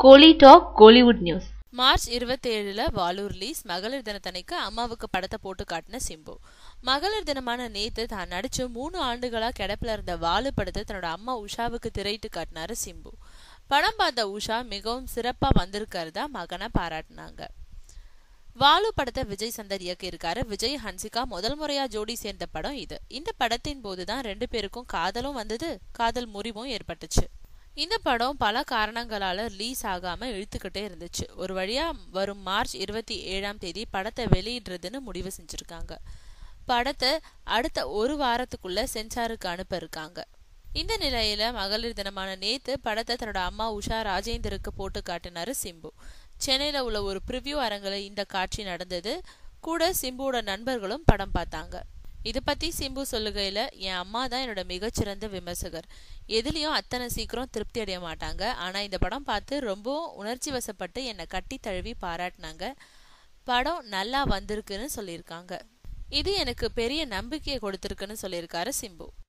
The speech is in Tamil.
கோலி டாக் கோலிவுட் நியூஸ் மார்ச் இருபத்தேழுல வாலூர் ரிலீஸ் மகளிர் தினத்தன்னைக்கு அம்மாவுக்கு படத்தை போட்டு காட்டின சிம்பு மகளிர் தினமான நேத்து தான் நடிச்சு மூணு ஆண்டுகளா கிடப்பில் இருந்த வாலு படத்தை தன்னோட அம்மா உஷாவுக்கு திரையிட்டு காட்டினாரு சிம்பு படம் பார்த்த உஷா மிகவும் சிறப்பா வந்திருக்கிறதா மகனை பாராட்டினாங்க வாலு படத்தை விஜய் சந்தர் இயக்கியிருக்காரு விஜய் ஹன்சிகா முதல் முறையா ஜோடி சேர்ந்த படம் இது இந்த படத்தின் போதுதான் ரெண்டு பேருக்கும் காதலும் வந்தது காதல் முறிவும் ஏற்பட்டுச்சு இந்த படம் பல காரணங்களால ரிலீஸ் ஆகாம இழுத்துக்கிட்டே இருந்துச்சு ஒரு வழியா வரும் மார்ச் இருபத்தி ஏழாம் தேதி படத்தை வெளியிடுறதுன்னு முடிவு செஞ்சிருக்காங்க படத்தை அடுத்த ஒரு வாரத்துக்குள்ள சென்சாருக்கு அனுப்ப இருக்காங்க இந்த நிலையில மகளிர் தினமான நேத்து படத்தை தன்னோட அம்மா உஷா ராஜேந்தருக்கு போட்டு காட்டினாரு சிம்பு சென்னையில உள்ள ஒரு ப்ரிவ்யூ அரங்கில் இந்த காட்சி நடந்தது கூட சிம்புவோட நண்பர்களும் படம் பார்த்தாங்க இது பத்தி சிம்பு சொல்லுகையில என் அம்மா தான் என்னோட மிகச்சிறந்த விமர்சகர் எதுலயும் அத்தனை சீக்கிரம் திருப்தி அடைய மாட்டாங்க ஆனா இந்த படம் பார்த்து ரொம்ப உணர்ச்சி வசப்பட்டு என்னை கட்டி தழுவி பாராட்டினாங்க படம் நல்லா வந்திருக்குன்னு சொல்லியிருக்காங்க இது எனக்கு பெரிய நம்பிக்கையை கொடுத்திருக்குன்னு சொல்லியிருக்காரு சிம்பு